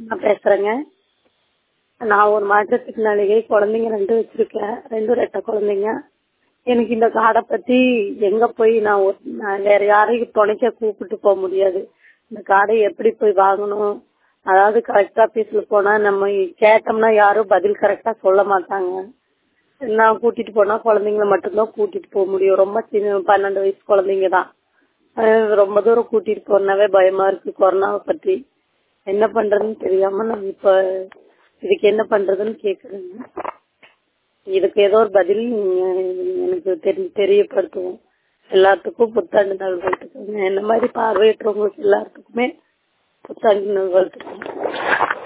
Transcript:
நான் பேசுறேங்க நான் ஒரு மாற்றுத்திறனாளிகை குழந்தைங்க ரெண்டு வச்சிருக்கேன் ரெண்டு ரெட்டை குழந்தைங்க எனக்கு இந்த கார்டை பத்தி எங்க போய் நான் ஒரு நான் வேற யாரையும் துணைக்க கூப்பிட்டு போக முடியாது இந்த கார்டை எப்படி போய் வாங்கணும் அதாவது கரெக்ட் ஆபீஸ்ல போனா நம்ம கேட்டோம்னா யாரும் பதில் கரெக்டா சொல்ல மாட்டாங்க நான் கூட்டிட்டு போனா குழந்தைங்கள மட்டும்தான் கூட்டிட்டு போக முடியும் ரொம்ப சின்ன பன்னெண்டு வயசு குழந்தைங்க தான் அஹ் ரொம்ப தூரம் கூட்டிட்டு போறனாவே பயமா இருக்கு கொரோனாவை பத்தி என்ன பண்றதுன்னு தெரியாம நான் இப்ப இதுக்கு என்ன பண்றதுன்னு கேக்குறேங்க இதுக்கு ஏதோ ஒரு பதில் நீங்க எனக்கு தெரி தெரியப்படுத்துவோம் எல்லாத்துக்கும் புத்தாண்டு நல்வாழ்த்துக்கள் என்ன மாதிரி பார்வையற்றவங்களுக்கு எல்லாத்துக்குமே புத்தாண்டு நல்வாழ்த்துக்கள்